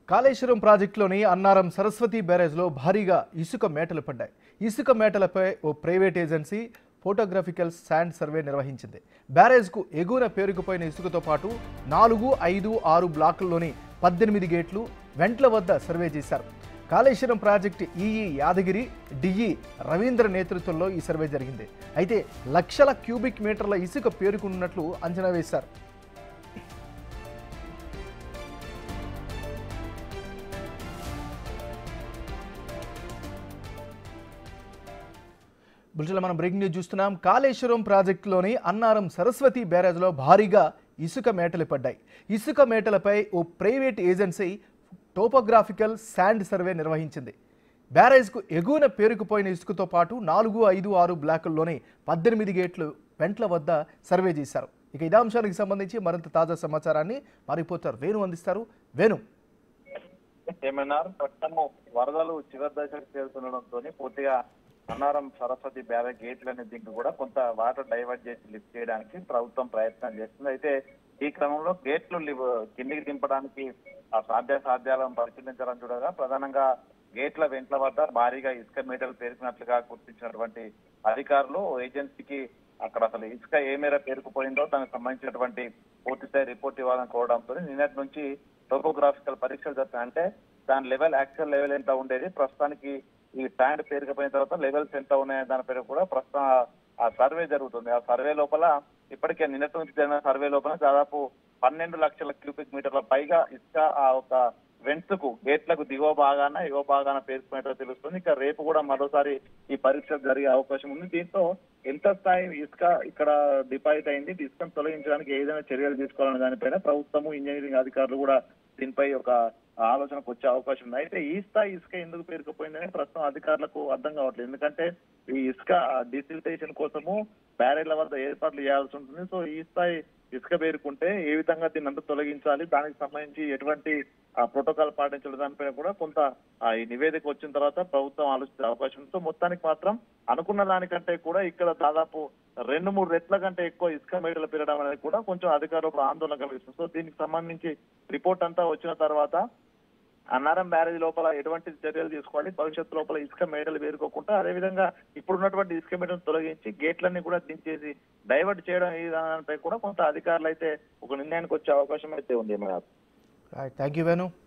కాళేశ్వరం ప్రాజెక్టులోని అన్నారం సరస్వతి బ్యారేజ్లో భారీగా ఇసుక మేటలు పడ్డాయి ఇసుక మేటలపై ఓ private agency photographical sand survey నిర్వహించింది బ్యారేజ్కు ఎగువన పేరుకుపోయిన ఇసుకతో పాటు నాలుగు ఐదు ఆరు బ్లాకుల్లోని పద్దెనిమిది గేట్లు వెంట్ల వద్ద సర్వే చేశారు Kaleshwaram project EE Yadagiri DE Ravindra నేతృత్వంలో ఈ సర్వే జరిగింది అయితే లక్షల క్యూబిక్ మీటర్ల ఇసుక పేరుకున్నట్లు అంచనా వేశారు బులెటిన్లో మనం బ్రేకింగ్ న్యూస్ చూస్తున్నాం కాళేశ్వరం ప్రాజెక్టులోని అన్నారం సరస్వతి బ్యారేజ్లో భారీగా ఇసుక మేటలు పడ్డాయి ఇసుక మేటలపై ఓ private agency topographical sand survey నిర్వహించింది బ్యారేజ్కు ఎగువన పేరుకుపోయిన ఇసుకతో పాటు నాలుగు ఐదు ఆరు బ్లాకుల్లోని పద్దెనిమిది గేట్లు వెంట్ల వద్ద సర్వే చేశారు ఇక ఇదే అంశానికి సంబంధించి మరింత తాజా సమాచారాన్ని మా రిపోర్టర్ వేణు అందిస్తారు వేణు ఏమన్నారు పట్టణము వరదలు చివరి దశకు చేరుతుండడంతో పూర్తిగా అన్నారం సరస్వతి బ్యారేజ్ గేట్లనే దీనికి కూడా కొంత వాటర్ డైవర్ట్ చేసి లిఫ్ట్ చేయడానికి ప్రభుత్వం ప్రయత్నం చేస్తుంది అయితే ఈ క్రమంలో గేట్లు లివ్- కిందికి దింపడానికి ఆ సాధ్య సాధ్యాలను పరిశీలించాలని చూడగా ప్రధానంగా గేట్ల వెంట్ల వద్ద భారీగా ఇసుక మీటర్లు పేరుకున్నట్లుగా గుర్తించినటువంటి అధికారులు ఏజెన్సీకి అక్కడ అసలు ఇసుక ఏ మేర పేరుకుపోయిందో దానికి సంబంధించినటువంటి పూర్తి స్థాయి రిపోర్ట్ ఇవ్వాలని కోవడంతో నిన్నటి నుంచి టోపోగ్రాఫికల్ పరీక్షలు జరుగుతాయి అంటే దాని లెవెల్ యాక్చువల్ లెవెల్ ఎంత ఉండేది ప్రస్తుతానికి ఈ ట్యాండ్ పేరుకుపోయిన తర్వాత లెవెల్స్ ఎంత ఉన్నాయో దాని పేరు కూడా ప్రస్తుతం ఆ- ఆ సర్వే జరుగుతుంది ఆ సర్వే లోపల ఇప్పటికే నిన్నటి నుంచి జరిగిన సర్వే లోపల దాదాపు పన్నెండు లక్షల క్యూబిక్ మీటర్ల పైగా ఇసుక ఆ ఒక వెంట్స్ కు గేట్లకు దిగువ భాగాన ఎగువ భాగాన పేరుకున్నట్టు తెలుస్తుంది ఇక రేపు కూడా మరోసారి ఈ పరీక్ష జరిగే అవకాశం ఉంది దీంతో ఎంత స్థాయి ఇసుక ఇక్కడ డిపాజిట్ అయింది ఇసుకను తొలగించడానికి ఏదైనా చర్యలు తీసుకోవాలనే దానిపైన ప్రభుత్వము ఇంజనీరింగ్ అధికారులు కూడా దీనిపై ఒక ఆలోచనకు వచ్చే అవకాశం ఉంది అయితే ఈ స్థాయి ఇసుక ఎందుకు పేరుకుపోయిందని ప్రస్తుతం అధికారులకు అర్థం కావట్లేదు ఎందుకంటే ఈ ఇసుక డిసిల్టేషన్ కోసము బ్యారెళ్ల వద్ద ఏర్పాట్లు చేయాల్సి ఉంటుంది సో ఈ స్థాయి ఇసుక పేరుకుంటే ఏ విధంగా దీన్ని అంతా తొలగించాలి దానికి సంబంధించి ఎటువంటి ప్రోటోకాల్ పాటించడం దానిపైన కూడా కొంత ఆ, ఈ నివేదిక వచ్చిన తర్వాత ప్రభుత్వం ఆలోచించే అవకాశం ఉంది సో మొత్తానికి మాత్రం అనుకున్న దానికంటే కూడా ఇక్కడ దాదాపు రెండు మూడు రెట్ల కంటే ఎక్కువ ఇసుక మేడలు పెరగడం అనేది కూడా కొంచెం అధికారులకు ఆందోళన కలిగిస్తుంది సో దీనికి సంబంధించి రిపోర్ట్ అంతా వచ్చిన తర్వాత అన్నారం బ్యారేజ్ లోపల ఎటువంటి చర్యలు తీసుకోవాలి భవిష్యత్తు లోపల ఇసుక మేడలు వేరుకోకుండా అదేవిధంగా ఇప్పుడున్నటువంటి ఇసుక మేడలు తొలగించి గేట్లన్నీ కూడా దించేసి డైవర్ట్ చేయడం ఈ దానిపై కూడా కొంత అధికారులు అయితే ఒక నిర్ణయానికి వచ్చే అవకాశం అయితే ఉంది మన థ్యాంక్ యూ వేణు